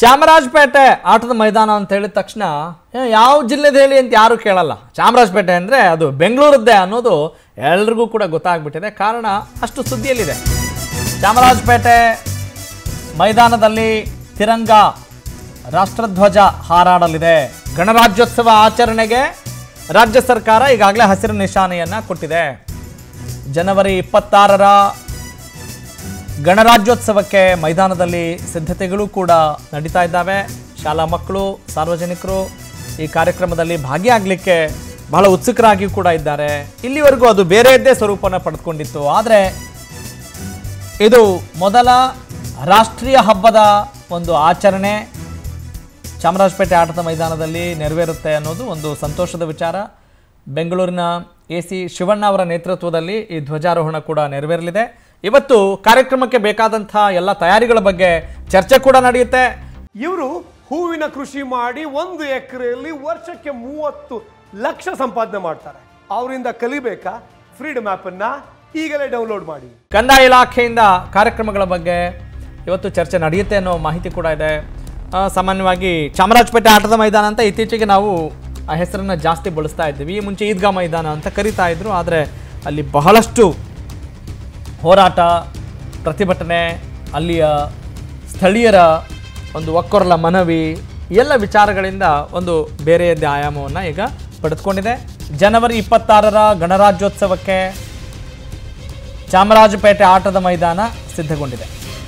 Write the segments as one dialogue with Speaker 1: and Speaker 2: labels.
Speaker 1: ಚಾಮರಾಜಪೇಟೆ ಆಟದ ಮೈದಾನ ಅಂತ ಹೇಳಿದ ತಕ್ಷಣ ಏ, ಯಾವ ಜಿಲ್ಲೆದು ಹೇಳಿ ಅಂತ ಯಾರು ಕೇಳಲ್ಲ ಚಾಮರಾಜಪೇಟೆ ಅಂದರೆ ಅದು ಬೆಂಗಳೂರದ್ದೇ ಅನ್ನೋದು ಎಲ್ರಿಗೂ ಕೂಡ ಗೊತ್ತಾಗ್ಬಿಟ್ಟಿದೆ ಕಾರಣ ಅಷ್ಟು ಸುದ್ದಿಯಲ್ಲಿದೆ ಚಾಮರಾಜಪೇಟೆ ಮೈದಾನದಲ್ಲಿ ತಿರಂಗ ರಾಷ್ಟ್ರಧ್ವಜ ಹಾರಾಡಲಿದೆ ಗಣರಾಜ್ಯೋತ್ಸವ ಆಚರಣೆಗೆ ರಾಜ್ಯ ಸರ್ಕಾರ ಈಗಾಗಲೇ ಹಸಿರು ನಿಶಾನೆಯನ್ನು ಕೊಟ್ಟಿದೆ ಜನವರಿ ಇಪ್ಪತ್ತಾರರ ಗಣರಾಜ್ಯೋತ್ಸವಕ್ಕೆ ಮೈದಾನದಲ್ಲಿ ಸಿದ್ಧತೆಗಳು ಕೂಡ ನಡೀತಾ ಇದ್ದಾವೆ ಶಾಲಾ ಮಕ್ಕಳು ಸಾರ್ವಜನಿಕರು ಈ ಕಾರ್ಯಕ್ರಮದಲ್ಲಿ ಭಾಗಿಯಾಗಲಿಕ್ಕೆ ಬಹಳ ಉತ್ಸುಕರಾಗಿ ಕೂಡ ಇದ್ದಾರೆ ಇಲ್ಲಿವರೆಗೂ ಅದು ಬೇರೆಯದ್ದೇ ಸ್ವರೂಪನ ಪಡೆದುಕೊಂಡಿತ್ತು ಆದರೆ ಇದು ಮೊದಲ ರಾಷ್ಟ್ರೀಯ ಹಬ್ಬದ ಒಂದು ಆಚರಣೆ ಚಾಮರಾಜಪೇಟೆ ಆಟದ ಮೈದಾನದಲ್ಲಿ ನೆರವೇರುತ್ತೆ ಅನ್ನೋದು ಒಂದು ಸಂತೋಷದ ವಿಚಾರ ಬೆಂಗಳೂರಿನ ಎ ಸಿ ಶಿವಣ್ಣ ಅವರ ನೇತೃತ್ವದಲ್ಲಿ ಈ ಧ್ವಜಾರೋಹಣ ಕೂಡ ನೆರವೇರಲಿದೆ ಇವತ್ತು ಕಾರ್ಯಕ್ರಮಕ್ಕೆ ಬೇಕಾದಂಥ ಎಲ್ಲ ತಯಾರಿಗಳ ಬಗ್ಗೆ ಚರ್ಚೆ ಕೂಡ ನಡೆಯುತ್ತೆ
Speaker 2: ಇವರು ಹೂವಿನ ಕೃಷಿ ಮಾಡಿ ಒಂದು ಎಕರೆಯಲ್ಲಿ ವರ್ಷಕ್ಕೆ ಮೂವತ್ತು ಲಕ್ಷ ಸಂಪಾದನೆ ಮಾಡ್ತಾರೆ ಅವರಿಂದ ಕಲಿಬೇಕಾ ಫ್ರೀಡಮ್ ಅನ್ನ ಈಗಲೇ ಡೌನ್ಲೋಡ್ ಮಾಡಿ
Speaker 1: ಕಂದಾಯ ಇಲಾಖೆಯಿಂದ ಕಾರ್ಯಕ್ರಮಗಳ ಬಗ್ಗೆ ಇವತ್ತು ಚರ್ಚೆ ನಡೆಯುತ್ತೆ ಅನ್ನೋ ಮಾಹಿತಿ ಕೂಡ ಇದೆ ಆ, ಸಾಮಾನ್ಯವಾಗಿ ಚಾಮರಾಜಪೇಟೆ ಆಟದ ಮೈದಾನ ಅಂತ ಇತ್ತೀಚೆಗೆ ನಾವು ಆ ಹೆಸರನ್ನು ಜಾಸ್ತಿ ಬಳಸ್ತಾ ಇದ್ದೀವಿ ಈ ಮುಂಚೆ ಈದ್ಗಾ ಮೈದಾನ ಅಂತ ಕರಿತಾ ಇದ್ರು ಆದರೆ ಅಲ್ಲಿ ಬಹಳಷ್ಟು ಹೋರಾಟ ಪ್ರತಿಭಟನೆ ಅಲ್ಲಿಯ ಸ್ಥಳೀಯರ ಒಂದು ಒಕ್ಕೊರಲ ಮನವಿ ಎಲ್ಲ ವಿಚಾರಗಳಿಂದ ಒಂದು ಬೇರೆಯದ್ದೇ ಆಯಾಮವನ್ನು ಈಗ ಪಡೆದುಕೊಂಡಿದೆ ಜನವರಿ ಇಪ್ಪತ್ತಾರರ ಗಣರಾಜ್ಯೋತ್ಸವಕ್ಕೆ ಚಾಮರಾಜಪೇಟೆ ಆಟದ ಮೈದಾನ ಸಿದ್ಧಗೊಂಡಿದೆ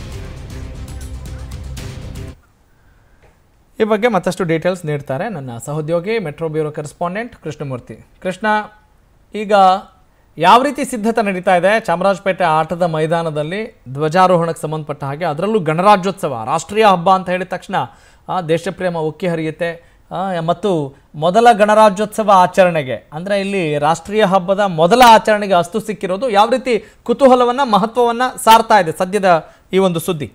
Speaker 1: ಈ ಬಗ್ಗೆ ಮತ್ತಷ್ಟು ಡೀಟೇಲ್ಸ್ ನೀಡ್ತಾರೆ ನನ್ನ ಸಹೋದ್ಯೋಗಿ metro bureau correspondent Krishnamurthy Krishna ಈಗ ಯಾವ ರೀತಿ ಸಿದ್ಧತೆ ನಡೀತಾ ಇದೆ ಚಾಮರಾಜಪೇಟೆ ಆಟದ ಮೈದಾನದಲ್ಲಿ ಧ್ವಜಾರೋಹಣಕ್ಕೆ ಸಂಬಂಧಪಟ್ಟ ಹಾಗೆ ಅದರಲ್ಲೂ ಗಣರಾಜ್ಯೋತ್ಸವ ರಾಷ್ಟ್ರೀಯ ಹಬ್ಬ ಅಂತ ಹೇಳಿದ ತಕ್ಷಣ ಆ, ದೇಶಪ್ರೇಮ ಉಕ್ಕಿ ಹರಿಯುತ್ತೆ ಆ, ಮತ್ತು ಮೊದಲ ಗಣರಾಜ್ಯೋತ್ಸವ ಆಚರಣೆಗೆ ಅಂದರೆ ಇಲ್ಲಿ ರಾಷ್ಟ್ರೀಯ ಹಬ್ಬದ ಮೊದಲ ಆಚರಣೆಗೆ ಅಸ್ತು ಸಿಕ್ಕಿರೋದು ಯಾವ ರೀತಿ ಕುತೂಹಲವನ್ನು ಮಹತ್ವವನ್ನು ಸಾರ್ತಾ ಇದೆ ಸದ್ಯದ ಈ ಒಂದು ಸುದ್ದಿ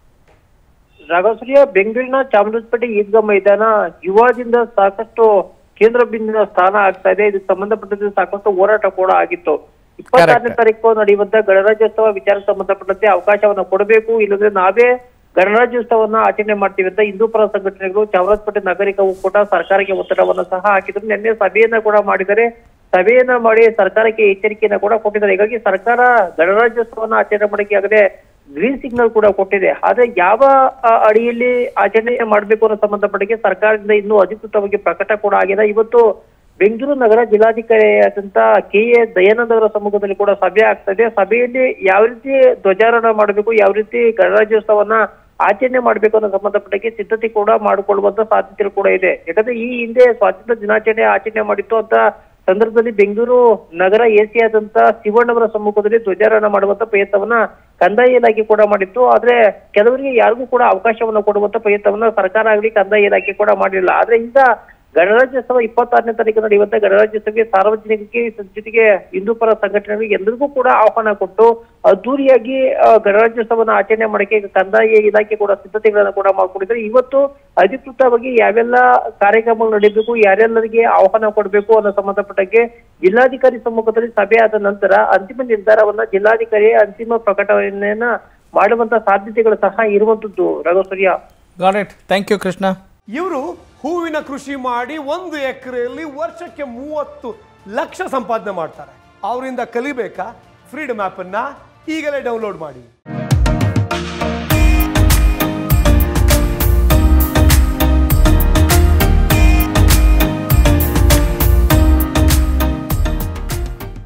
Speaker 3: ರಾಘವಸೂರ್ಯ ಬೆಂಗಳೂರಿನ ಚಾಮರಾಜಪೇಟೆ ಈದ್ಗಾ ಮೈದಾನ ಯುವದಿಂದ ಸಾಕಷ್ಟು ಕೇಂದ್ರ ಬಿಂದುವಿನ ಸ್ಥಾನ ಆಗ್ತಾ ಇದೆ ಇದಕ್ಕೆ ಸಂಬಂಧಪಟ್ಟಂತೆ ಸಾಕಷ್ಟು ಹೋರಾಟ ಕೂಡ ಆಗಿತ್ತು ಇಪ್ಪತ್ತಾರನೇ ತಾರೀಕು ನಡೆಯುವಂತ ಗಣರಾಜ್ಯೋತ್ಸವ ವಿಚಾರಕ್ಕೆ ಸಂಬಂಧಪಟ್ಟಂತೆ ಅವಕಾಶವನ್ನ ಕೊಡಬೇಕು ಇಲ್ಲಂದ್ರೆ ನಾವೇ ಗಣರಾಜ್ಯೋತ್ಸವನ್ನ ಆಚರಣೆ ಮಾಡ್ತೀವಿ ಅಂತ ಹಿಂದೂ ಪರ ಸಂಘಟನೆಗಳು ಚಾಮರಾಜಪೇಟೆ ನಾಗರಿಕ ಒಕ್ಕೂಟ ಸರ್ಕಾರಕ್ಕೆ ಒತ್ತಡವನ್ನ ಸಹ ಹಾಕಿದ್ರು ನಿನ್ನೆ ಸಭೆಯನ್ನ ಕೂಡ ಮಾಡಿದ್ದಾರೆ ಸಭೆಯನ್ನ ಮಾಡಿ ಸರ್ಕಾರಕ್ಕೆ ಎಚ್ಚರಿಕೆಯನ್ನ ಕೂಡ ಕೊಟ್ಟಿದ್ದಾರೆ ಹೀಗಾಗಿ ಸರ್ಕಾರ ಗಣರಾಜ್ಯೋತ್ಸವನ್ನ ಆಚರಣೆ ಮಾಡಕ್ಕೆ ಆಗದೆ ಗ್ರೀನ್ ಸಿಗ್ನಲ್ ಕೂಡ ಕೊಟ್ಟಿದೆ ಆದ್ರೆ ಯಾವ ಆ, ಅಡಿಯಲ್ಲಿ ಆಚರಣೆ ಮಾಡಬೇಕು ಅನ್ನೋ ಸಂಬಂಧಪಟ್ಟಿಗೆ ಸರ್ಕಾರದಿಂದ ಇನ್ನೂ ಅಧಿಕೃತವಾಗಿ ಪ್ರಕಟ ಕೂಡ ಆಗಿದೆ ಇವತ್ತು ಬೆಂಗಳೂರು ನಗರ ಜಿಲ್ಲಾಧಿಕಾರಿಯಾದಂತ ಕೆ ಎ ದಯಾನಂದ ಅವರ ಸಮ್ಮುಖದಲ್ಲಿ ಕೂಡ ಸಭೆ ಆಗ್ತದೆ ಸಭೆಯಲ್ಲಿ ಯಾವ ರೀತಿ ಧ್ವಜಾರೋಹಣ ಮಾಡಬೇಕು ಯಾವ ರೀತಿ ಗಣರಾಜ್ಯೋತ್ಸವನ್ನ ಆಚರಣೆ ಮಾಡಬೇಕು ಅನ್ನೋ ಸಂಬಂಧಪಟ್ಟಕ್ಕೆ ಸಿದ್ಧತೆ ಕೂಡ ಮಾಡಿಕೊಳ್ಳುವಂತ ಸಾಧ್ಯತೆಗಳು ಕೂಡ ಇದೆ ಯಾಕಂದ್ರೆ ಈ ಹಿಂದೆ ಸ್ವಾತಂತ್ರ್ಯ ದಿನಾಚರಣೆ ಆಚರಣೆ ಮಾಡಿತ್ತು ಅಂತ ಸಂದರ್ಭದಲ್ಲಿ ಬೆಂಗಳೂರು ನಗರ ಎಸಿ ಆದಂತ ಶಿವಣ್ಣವರ ಸಮ್ಮುಖದಲ್ಲಿ ಧ್ವಜಾರೋಹಣ ಮಾಡುವಂತ ಪ್ರಯತ್ನವನ್ನ ಕಂದಾಯ ಇಲಾಖೆ ಕೂಡ ಮಾಡಿತ್ತು ಆದ್ರೆ ಕೆಲವರಿಗೆ ಯಾರಿಗೂ ಕೂಡ ಅವಕಾಶವನ್ನ ಕೊಡುವಂತ ಪ್ರಯತ್ನವನ್ನ ಸರ್ಕಾರ ಆಗಲಿ ಕಂದಾಯ ಇಲಾಖೆ ಕೂಡ ಮಾಡಿಲ್ಲ ಆದ್ರೆ ಈಗ ಗಣರಾಜ್ಯೋತ್ಸವ ಇಪ್ಪತ್ತಾರನೇ ತಾರೀಕು ನಡೆಯುವಂತ ಗಣರಾಜ್ಯೋತ್ಸವಕ್ಕೆ ಸಾರ್ವಜನಿಕರಿಗೆ ಜೊತೆಗೆ ಹಿಂದೂ ಪರ ಸಂಘಟನೆಗಳಿಗೆ ಎಲ್ಲರಿಗೂ ಕೂಡ ಆಹ್ವಾನ ಕೊಟ್ಟು ಅದ್ದೂರಿಯಾಗಿ ಆ, ಗಣರಾಜ್ಯೋತ್ಸವನ ಆಚರಣೆ ಮಾಡಕ್ಕೆ ಈಗ ಕಂದಾಯ ಇಲಾಖೆ ಕೂಡ ಸಿದ್ಧತೆಗಳನ್ನ ಕೂಡ ಮಾಡ್ಕೊಂಡಿದ್ದಾರೆ ಇವತ್ತು ಅಧಿಕೃತವಾಗಿ ಯಾವೆಲ್ಲ ಕಾರ್ಯಕ್ರಮಗಳು ನಡೀಬೇಕು ಯಾರೆಲ್ಲರಿಗೆ ಆಹ್ವಾನ ಕೊಡಬೇಕು ಅನ್ನೋ ಸಂಬಂಧಪಟ್ಟಂಗೆ ಜಿಲ್ಲಾಧಿಕಾರಿ ಸಮ್ಮುಖದಲ್ಲಿ ಸಭೆ ಆದ ನಂತರ ಅಂತಿಮ ನಿರ್ಧಾರವನ್ನ ಜಿಲ್ಲಾಧಿಕಾರಿ ಅಂತಿಮ ಪ್ರಕಟಣೆಯನ್ನ ಮಾಡುವಂತ ಸಾಧ್ಯತೆಗಳು ಸಹ ಇರುವಂತದ್ದು Raghusurya
Speaker 1: got it thank you Krishna
Speaker 2: ಇವರು ಹೂವಿನ ಕೃಷಿ ಮಾಡಿ ಒಂದು ಎಕರೆಯಲ್ಲಿ ವರ್ಷಕ್ಕೆ ಮೂವತ್ತು ಲಕ್ಷ ಸಂಪಾದನೆ ಮಾಡ್ತಾರೆ ಅವರಿಂದ ಕಲಿಬೇಕಾ ಫ್ರೀಡಮ್ ಅನ್ನ ಈಗಲೇ ಡೌನ್ಲೋಡ್ ಮಾಡಿ